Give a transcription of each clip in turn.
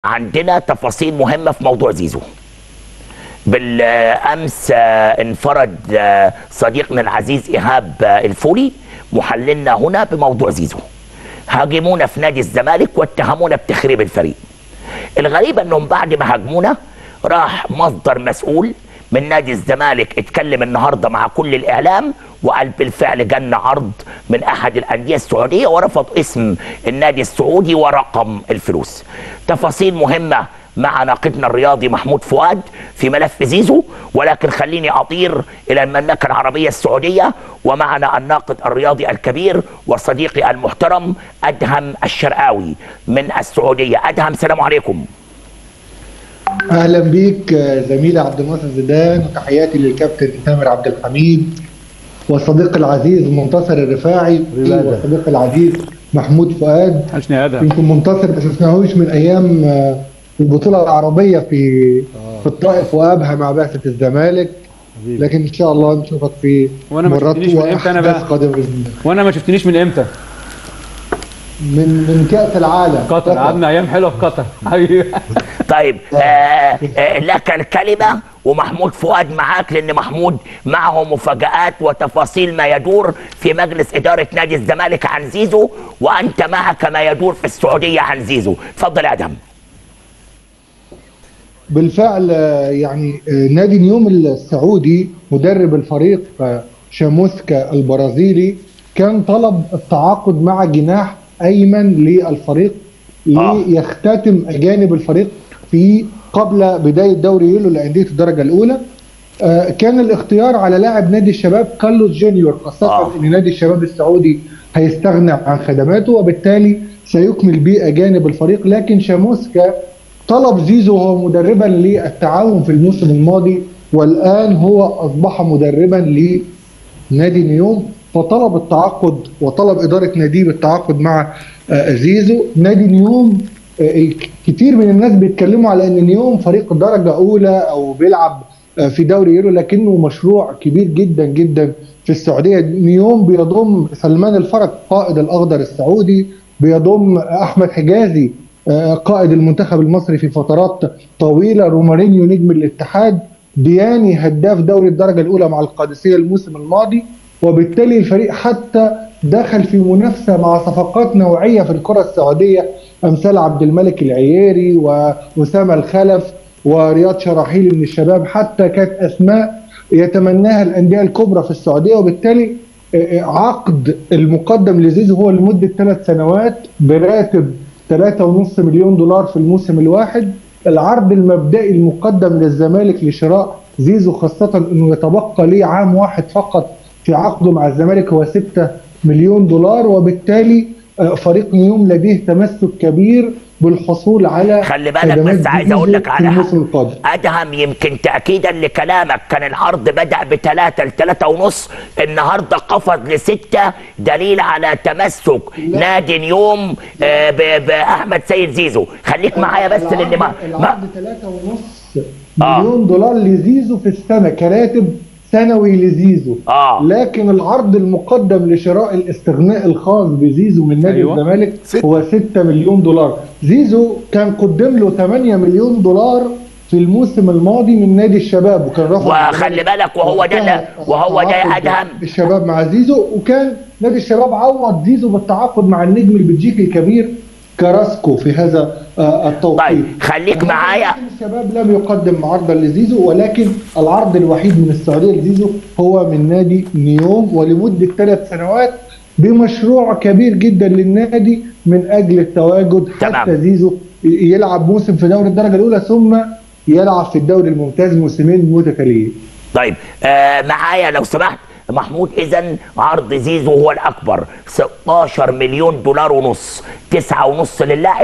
عندنا تفاصيل مهمة في موضوع زيزو بالأمس آه، انفرد آه، صديقنا العزيز إيهاب آه، الفولي محللنا هنا بموضوع زيزو هاجمونا في نادي الزمالك واتهمونا بتخريب الفريق الغريب انهم بعد ما هاجمونا راح مصدر مسؤول من نادي الزمالك اتكلم النهارده مع كل الاعلام وقال بالفعل جالنا عرض من احد الانديه السعوديه ورفض اسم النادي السعودي ورقم الفلوس. تفاصيل مهمه مع ناقدنا الرياضي محمود فؤاد في ملف زيزو ولكن خليني اطير الى المملكه العربيه السعوديه ومعنا الناقد الرياضي الكبير وصديقي المحترم ادهم الشرقاوي من السعوديه ادهم سلام عليكم اهلا بيك زميلي عبد الناصر زيدان وتحياتي للكابتن تامر عبد الحميد والصديق العزيز منتصر الرفاعي والصديق العزيز محمود فؤاد عشنا يا ادهم يمكن منتصر ما شفناهوش من ايام آه، البطوله العربيه في في الطائف وابها مع بعثه الزمالك حبيبي. لكن ان شاء الله نشوفك في وأنا ما مرات شفتنيش من إمتى أنا واحداث بقى؟ قادمه باذن الله وانا ما شفتنيش من امتى من من كاس العالم قطر قعدنا ايام حلوه في قطر حبيبي طيب آه آه لك الكلمة ومحمود فؤاد معاك لأن محمود معه مفاجآت وتفاصيل ما يدور في مجلس إدارة نادي الزمالك عن زيزو وأنت معك ما يدور في السعودية عن زيزو تفضل يا أدهم بالفعل آه، يعني آه، نادي نيوم السعودي مدرب الفريق آه، شاموسكا البرازيلي كان طلب التعاقد مع جناح ايمن للفريق آه. ليختتم اجانب الفريق في قبل بدايه دوري يوليو لانديه الدرجه الاولى آه، كان الاختيار على لاعب نادي الشباب كارلوس جونيور خاصه آه. ان نادي الشباب السعودي هيستغنى عن خدماته وبالتالي سيكمل به اجانب الفريق لكن شاموسكا طلب زيزو وهو مدربا للتعاون في الموسم الماضي والان هو اصبح مدربا لنادي نيوم فطلب التعاقد وطلب اداره ناديه بالتعاقد مع آه، زيزو نادي نيوم آه، كتير من الناس بيتكلموا على ان نيوم فريق درجه اولى او بيلعب آه، في دوري يورو لكنه مشروع كبير جدا جدا في السعوديه نيوم بيضم سلمان الفرج قائد الاخضر السعودي بيضم احمد حجازي آه، قائد المنتخب المصري في فترات طويله رومارينيو نجم الاتحاد دياني هداف دوري الدرجه الاولى مع القادسيه الموسم الماضي وبالتالي الفريق حتى دخل في منافسه مع صفقات نوعيه في الكره السعوديه امثال عبد الملك العييري واسامه الخلف ورياض شراحيلي من الشباب حتى كانت اسماء يتمناها الانديه الكبرى في السعوديه وبالتالي آه، آه، عقد المقدم لزيزو هو لمده ثلاث سنوات براتب 3.5 مليون دولار في الموسم الواحد العرض المبدئي المقدم للزمالك لشراء زيزو خاصة انه يتبقى ليه عام واحد فقط في عقده مع الزمالك هو 6 مليون دولار وبالتالي آه، فريق نيوم لديه تمسك كبير بالحصول على خلي بالك خدمات بس عايز أقول لك زيزو على في الموسم حاجة القادم أدهم يمكن تأكيدا لكلامك كان العرض بدأ بثلاثة لثلاثة ونص النهاردة قفز لستة دليل على تمسك نادي نيوم آه، ب- بأحمد سيد زيزو خليك معايا بس لأن ما, ما العرض 3.5 آه. مليون دولار لزيزو في السنة كراتب سنوي لزيزو آه. لكن العرض المقدم لشراء الاستغناء الخاص بزيزو من نادي أيوة. الزمالك ستة. هو 6 مليون دولار زيزو كان قدم له 8 مليون دولار في الموسم الماضي من نادي الشباب وكان رفض وخلي بالك وهو ده وقتها وهو ده يا التعاقد أدهم الشباب مع زيزو وكان نادي الشباب عوض زيزو بالتعاقد مع النجم البلجيكي الكبير كراسكو في هذا آه، التوقيت طيب خليك معايا لكن الشباب لم يقدم عرضا لزيزو ولكن العرض الوحيد من السعوديه لزيزو هو من نادي نيوم ولمده ثلاث سنوات بمشروع كبير جدا للنادي من اجل التواجد تمام. حتى زيزو يلعب موسم في دوري الدرجه الاولى ثم يلعب في الدوري الممتاز موسمين متتاليين طيب آه معايا لو سمحت محمود اذا عرض زيزو هو الاكبر 16 مليون دولار ونص 9 ونص للاعب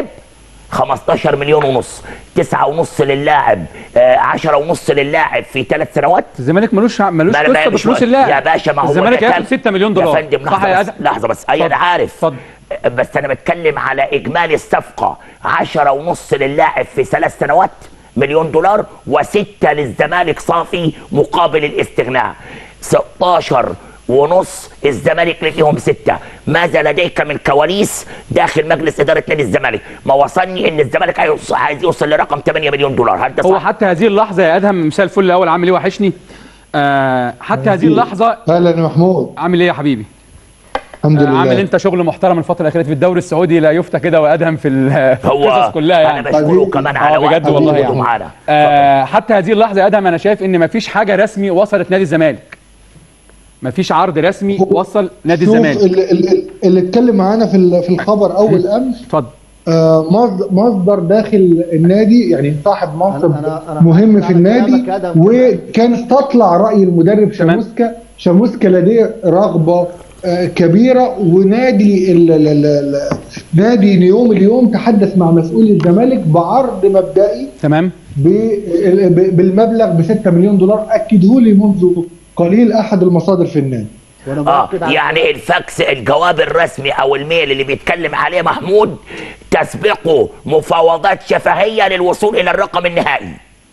15 مليون ونص 9 ونص للاعب آه 10 ونص للاعب في ثلاث سنوات الزمالك ملوش ملوش ما- ما- قصه مش بفلوس مهم. اللاعب يا باشا ما هو الزمالك ده هياخد كان- 6 مليون دولار يا فندم صح لحظه يا بس ادهم لحظه بس اي انا اتفضل. عارف اتفضل بس انا بتكلم على اجمالي الصفقه 10 ونص للاعب في ثلاث سنوات مليون دولار وستة للزمالك صافي مقابل الاستغناء 16 ونص الزمالك لديهم ستة ماذا لديك من كواليس داخل مجلس إدارة نادي الزمالك ما وصلني إن الزمالك هيوص- عايز يوصل لرقم 8 مليون دولار هل ده هو صح؟ حتى هذه اللحظه يا ادهم مساء الفل الاول عامل ايه وحشني آه حتى هذه اللحظه اهلا يا محمود عامل ايه يا حبيبي الحمد آه لله عامل انت شغل محترم الفتره الاخيره في الدوري السعودي لا يفتى كده وادهم في ال- في هو القصص كلها أنا يعني بشكره حبيبي. كمان على آه، بجد وقته والله ووجوده يعني. معانا آه حتى هذه اللحظه يا ادهم انا شايف ان مفيش حاجه رسمي وصلت نادي الزمالك مفيش عرض رسمي هو- وصل نادي شوف الزمالك اللي, اللي, اللي اتكلم معانا في ال- في الخبر اول امس اتفضل آه، مصد- مصدر داخل النادي يعني صاحب منصب أنا- أنا- أنا مهم في على النادي كلامك يا أدم. وكان استطلع راي المدرب تمام. شاموسكا شاموسكا لديه رغبه آه، كبيره ونادي ال ال ال ال نادي نيوم اليوم تحدث مع مسؤول الزمالك بعرض مبدئي تمام ب- ب- بالمبلغ ب 6 مليون دولار اكده لي منذ قليل احد المصادر في النادي وانا اه مؤكد على يعني الفاكس الجواب الرسمي او الميل اللي بيتكلم عليه محمود تسبقه مفاوضات شفهيه للوصول الى الرقم النهائي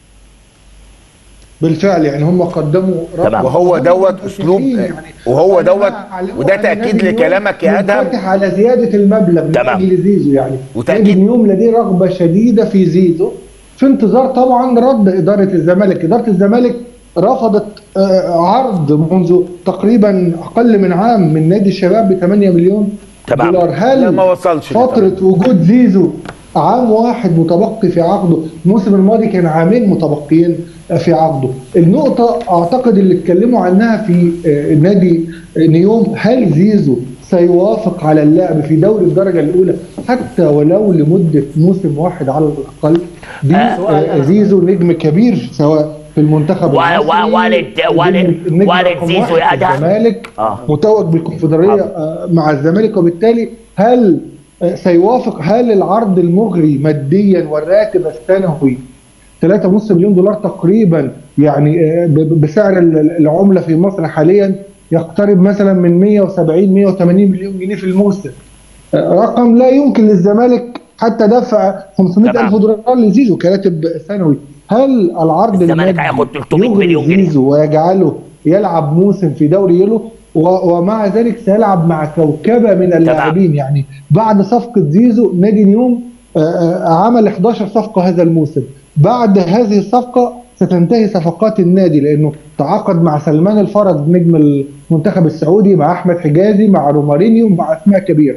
بالفعل يعني هم قدموا رقم تمام. وهو هم دوت متفقين أسلوب- وهو أنا دوت- أعلمه وده أن تأكيد نادي اليوم لكلامك يا أدهم. منفتح على زياده المبلغ تمام. من أجل زيزو يعني وتأكيد- نادي اليوم لديه رغبه شديده في زيزو في انتظار طبعا رد اداره الزمالك اداره الزمالك رفضت آه، عرض منذ تقريبا اقل من عام من نادي الشباب ب 8 مليون تمام. دولار هل لا، ما وصلش فتره وجود زيزو عام واحد متبقي في عقده الموسم الماضي كان عامين متبقيين في عقده النقطة أعتقد اللي اتكلموا عنها في آه، نادي نيوم هل زيزو سيوافق على اللعب في دوري الدرجة الأولى حتى ولو لمدة موسم واحد على الأقل دي آه، زيزو نجم كبير سواء في المنتخب و- و- المصري، والد- النجم- والد- النجم والد رقم زيزو واحد يا في أدهم. الزمالك آه. متوج بالكونفدرالية آه، مع الزمالك وبالتالي هل آه، سيوافق هل العرض المغري ماديا والراتب السنوي 3.5 مليون دولار تقريبا يعني آه، ب- ب- بسعر ال- ال- العمله في مصر حاليا يقترب مثلا من 170 180 مليون جنيه في الموسم آه، رقم لا يمكن للزمالك حتى دفع 500 تمام. الف دولار لزيزو كراتب سنوي هل العرض الزمالك المادي هياخد 300 يغري مليون جنيه. زيزو ويجعله يلعب موسم في دوري يلو و- ومع ذلك سيلعب مع كوكبه من اللاعبين يعني بعد صفقه زيزو نادي نيوم آه، آه، عمل 11 صفقه هذا الموسم بعد هذه الصفقه ستنتهي صفقات النادي لانه تعاقد مع سلمان الفرج نجم المنتخب السعودي مع احمد حجازي مع رومارينيو مع اسماء كبيره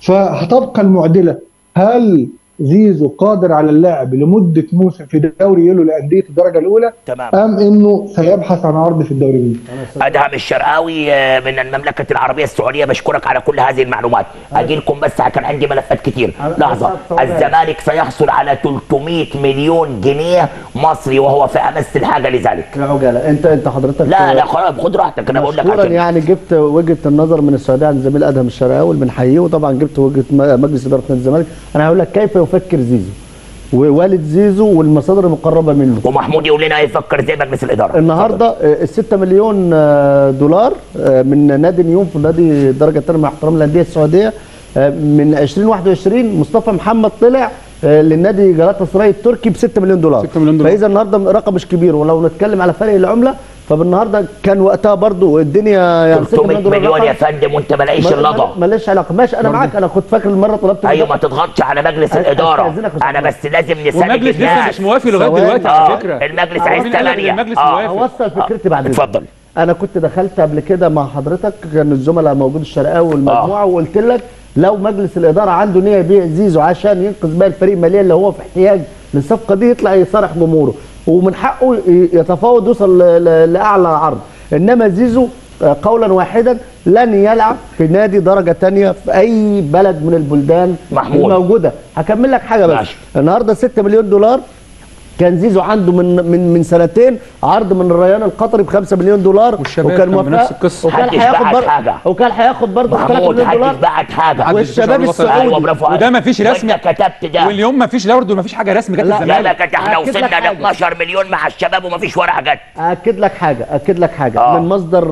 فهتبقى المعضله هل زيزو قادر على اللعب لمده موسم في دوري يلو لانديه الدرجه الاولى تمام ام انه سيبحث عن عرض في الدوري الانجليزي ادهم الشرقاوي آه، من المملكه العربيه السعوديه بشكرك على كل هذه المعلومات اجي لكم بس كان عندي ملفات كتير لحظه الزمالك سيحصل على 300 مليون جنيه مصري وهو في امس الحاجه لذلك في عجاله انت انت حضرتك لا لا خلاص خد راحتك انا بقول لك مشكورا عشان يعني جبت وجهه النظر من السعوديه عن زميل ادهم الشرقاوي اللي بنحييه وطبعا جبت وجهه م- مجلس اداره نادي الزمالك انا هقول لك كيف يفكر زيزو ووالد زيزو والمصادر المقربه منه ومحمود يقول لنا يفكر زي مجلس الاداره النهارده ال 6 مليون آه، دولار آه، من نادي نيوم في نادي الدرجه الثانيه مع احترام الانديه السعوديه آه، من 2021 مصطفى محمد طلع آه، للنادي جلاتا سراي التركي ب 6 مليون دولار 6 مليون دولار. فاذا النهارده رقم مش كبير ولو نتكلم على فرق العمله فبالنهارده كان وقتها برضو الدنيا يعني 6 300 مليون دولار مليون رقم يا فندم وانت ما لاقيش ما- اللضا ما- ماليش علاقه ماشي انا معاك انا كنت فاكر المره طلبت ايوه ما تضغطش على مجلس أستأذنك الاداره يا أستاذ انا بس لازم نساند والمجلس لسه الناس مش موافق لغايه ثواني. دلوقتي آه، على فكره المجلس هو عايز مين قال لك إن ثمانية. المجلس آه. موافق اوصل فكرتي بعد إذنك. اتفضل انا كنت دخلت قبل كده مع حضرتك كان الزملاء موجود الشرقاوي والمجموعه وقلت لك لو مجلس الاداره عنده نيه يبيع زيزو عشان ينقذ بقى الفريق ماليا اللي هو في احتياج للصفقه دي يطلع يصارح جمهوره ومن حقه ي- يتفاوض يوصل ل- ل- لاعلى عرض انما زيزو آه، قولا واحدا لن يلعب في نادي درجه تانية في اي بلد من البلدان محمود. الموجوده هكمل لك حاجه بس ماشي. النهارده 6 مليون دولار كان زيزو عنده من من من سنتين عرض من الريان القطري ب 5 مليون دولار والشباب وكان كان موافق بنفس القصة. وكان محدش هياخد بعت بر... حاجة. وكان هياخد برضه 3 محمود مليون دولار حدش بعت حاجه محدش والشباب بيشتغل وسط. السعودي. ايوه برافو عليك وده مفيش رسمي. وانت كتبت ده واليوم ما فيش برضه ما فيش حاجه رسمي جت لا، لا الزمالك لا كده احنا أكد لك وصلنا ل حاجة. 12 مليون مع الشباب وما فيش ورقه جت اكد لك حاجه اكد لك حاجه آه. آه. من مصدر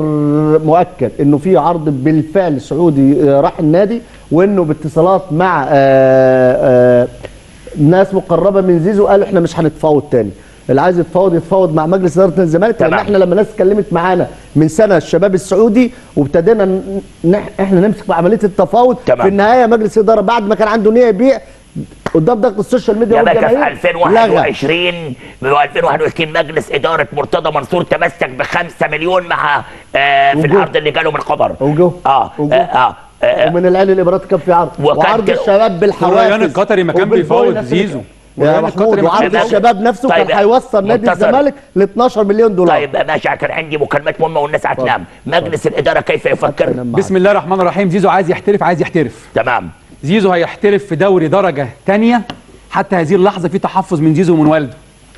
مؤكد انه في عرض بالفعل سعودي آه، راح النادي وانه باتصالات مع آه، آه، ناس مقربه من زيزو قالوا احنا مش هنتفاوض تاني اللي عايز يتفاوض يتفاوض مع مجلس اداره نادي الزمالك لان تمام. احنا لما الناس اتكلمت معانا من سنه الشباب السعودي وابتدينا ن- نح- احنا نمسك في عمليه التفاوض تمام. في النهايه مجلس الاداره بعد ما كان عنده نيه يبيع قدام ضغط السوشيال ميديا يا باشا والجماهير في لغى 2021 ب 2021 مجلس اداره مرتضى منصور تمسك ب 5 مليون مع آه في وجوه. العرض اللي جاله من قطر وجوه. اه وجوه. اه, آه, آه ومن العين الاماراتي كان في عرض وكان وعرض كده- الشباب بالحوافز والريان القطري ما كان وبالبوي بيفاوض نفس زيزو. الكلام. يا والريان محمود القطري ما كان وعرض بيفاوض. الشباب نفسه طيب، كان هيوصل نادي منتصر. الزمالك ل 12 مليون دولار طيب يا باشا كان عندي مكالمات مهمه والناس هتنام مجلس الاداره كيف يفكر هنام معاك. بسم الله الرحمن الرحيم زيزو عايز يحترف عايز يحترف تمام زيزو هيحترف في دوري درجه ثانيه حتى هذه اللحظه في تحفظ من زيزو ومن والده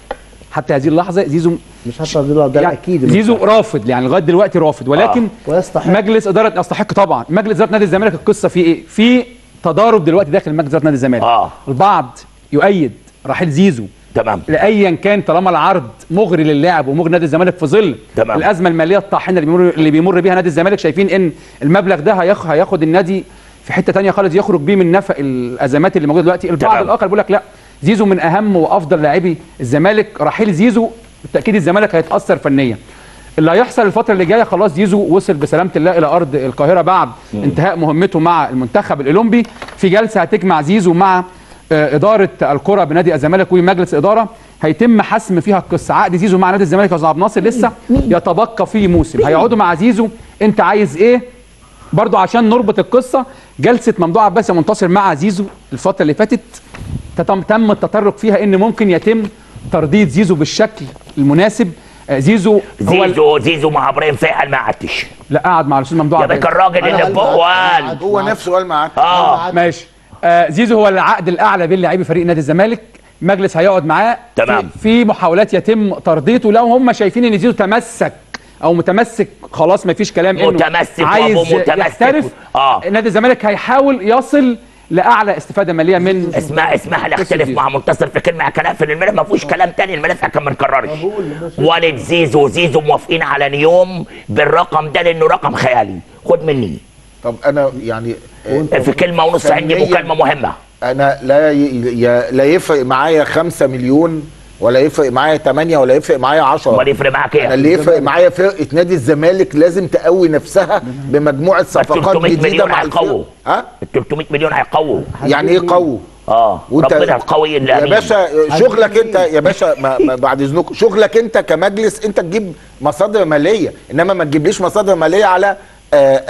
حتى هذه اللحظه زيزو مش حتى دلوقتي ده يعني اكيد زيزو رافض يعني لغايه دلوقتي رافض ولكن آه. ويستحق. مجلس اداره يستحق طبعا مجلس اداره نادي الزمالك القصه فيه ايه في تضارب دلوقتي داخل مجلس اداره نادي الزمالك آه. البعض يؤيد رحيل زيزو تمام لايا كان طالما العرض مغري للاعب ومغري نادي الزمالك في ظل تمام. الازمه الماليه الطاحنه اللي بيمر اللي بيمر بيها نادي الزمالك شايفين ان المبلغ ده هياخ هياخد النادي في حته تانية خالص يخرج بيه من نفق الازمات اللي موجوده دلوقتي البعض تمام. الاخر بيقول لك لا زيزو من اهم وافضل لاعبي الزمالك رحيل زيزو بالتاكيد الزمالك هيتاثر فنيا اللي هيحصل الفتره اللي جايه خلاص زيزو وصل بسلامه الله الى ارض القاهره بعد انتهاء مهمته مع المنتخب الاولمبي في جلسه هتجمع زيزو مع آه، اداره الكره بنادي الزمالك ومجلس اداره هيتم حسم فيها القصه عقد زيزو مع نادي الزمالك يا استاذ عبد الناصر لسه يتبقى فيه موسم هيقعدوا مع زيزو انت عايز ايه برضو عشان نربط القصه جلسه ممدوح عباس يا منتصر مع زيزو الفتره اللي فاتت تتم تم التطرق فيها ان ممكن يتم ترديد زيزو بالشكل المناسب آه، زيزو هو ال- زيزو زيزو مع ابراهيم فيحل ما قعدتش لا قعد مع الاستاذ ممدوح يا عباس باشا الراجل أنا اللي قلبي فوق قعد- قال هو نفسه قال معاك اه ماشي آه زيزو هو العقد الاعلى بين لاعبي فريق نادي الزمالك مجلس هيقعد معاه تمام. في, في محاولات يتم ترضيته لو هم شايفين ان زيزو تمسك او متمسك خلاص ما فيش كلام انه متمسك عايز وأبوه متمسك. يحترف آه. نادي الزمالك هيحاول يصل لاعلى استفاده ماليه من اسمع اسمح لي اختلف زيزو. مع منتصر في كلمه كان اقفل الملف ما فيهوش كلام تاني الملف كان ما نكررش والد زيزو وزيزو موافقين على نيوم بالرقم ده لانه رقم خيالي خد مني طب انا يعني آه، في كلمه ونص عندي فنياً مكالمه مهمه انا لا ي... ي... لا يفرق معايا 5 مليون ولا يفرق معايا 8 ولا يفرق معايا 10 امال يفرق معاك انا ايه؟ اللي يفرق معايا فرقه نادي الزمالك لازم تقوي نفسها بمجموعه صفقات 300 جديده مليون مع هيقووا الفرق ها ال 300 مليون هيقووا يعني ايه قوي اه ربنا القوي اللي يا امين باشا شغلك انت يا باشا ما ما بعد اذنكم شغلك انت كمجلس انت تجيب مصادر ماليه انما ما تجيبليش مصادر ماليه على آآ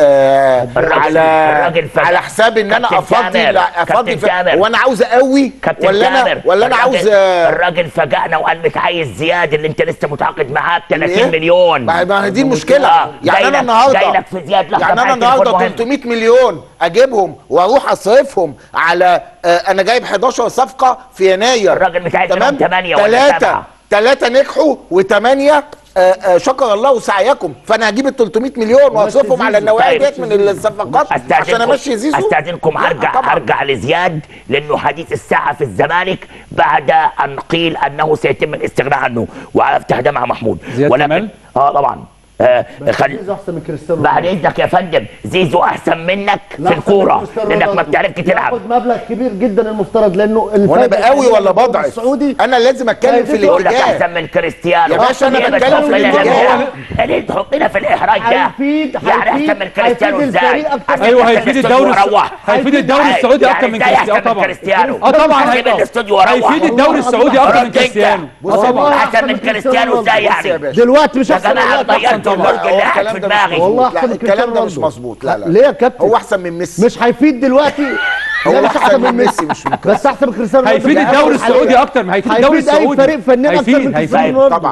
آآ الراجل- على الراجل فجأة. على حساب ان انا كابتن افضي تامر، لا، افضي كابتن في- تامر. وانا عاوز اقوي كابتن ولا انا تامر ولا انا الراجل- عاوز آه، الراجل فاجئنا وقال لك عايز زياد اللي انت لسه متعاقد معاه ب 30 إيه؟ مليون ما ما هي دي المشكله آه، يعني جاي انا لك- النهارده جاي لك في زياد لحظة يعني انا معايا النهارده تليفون مهم. 300 مليون اجيبهم واروح اصرفهم على آه، انا جايب 11 صفقه في يناير الراجل مش عايز منهم تمانية ولا ثلاثه سبعة. ثلاثه نجحوا وثمانيه شكر الله سعيكم فانا هجيب ال 300 مليون واصرفهم على النوايا طيب. ديت من الصفقات عشان استاذنكم امشي زيزو استاذنكم لا، ارجع طبعاً. ارجع لزياد لانه حديث الساعه في الزمالك بعد ان قيل انه سيتم الاستغناء عنه وافتح ده مع محمود زياد كمال؟ اه طبعا آه خل... زيزو احسن من كريستيانو بعد رونالدو. اذنك يا فندم زيزو احسن منك لا، في أحسن من الكوره كريستيانو لانك ما رونالدو. بتعرفش تلعب ياخد مبلغ كبير جدا المفترض لانه وانا الفايدة بقاوي الحالية ولا للدوري بضعف السعودي انا لازم اتكلم في فايدته- يقول لك الاتجاه احسن من كريستيانو يا باشا أنا ليه بتكلم بتحط في لنا الاتجاه. ده؟ ليه تحطنا في الاحراج ده هيفيد- يعني هيفيد- احسن من كريستيانو هيفيد ازاي الفريق أكتر. عشان ايوه يحسن هيفيد الاستوديو الدوري الس- ويروح. هيفيد الدوري يعني السعودي يعني اكتر من إزاي كريستيانو أحسن من طبعا كريستيانو اه طبعا هيفيد هيفيد الاستوديو ويروح. هيفيد الدوري السعودي اكتر من رد أنت. كريستيانو بص اه يا طبعا بابا، احسن من كريستيانو ازاي يعني يا دلوقتي مش يا احسن جماعه من كريستيانو ضيعتوا رونالدو. الملك اللي قاعد في دماغي والله لا احسن من الكلام كريستيانو ده مش رونالدو. مظبوط لا لا ليه يا كابتن هو احسن من ميسي مش هيفيد دلوقتي هو لا مش أحسن من ميسي، مش من بس احسن من كريستيانو رونالدو هيفيد في الدوري الأول السعودي حالياً. اكتر ما هيفيد الدوري هيفيد اي السعودي فريق فنيا اكتر هيفيد من هيفيد كريستيانو رونالدو طبعا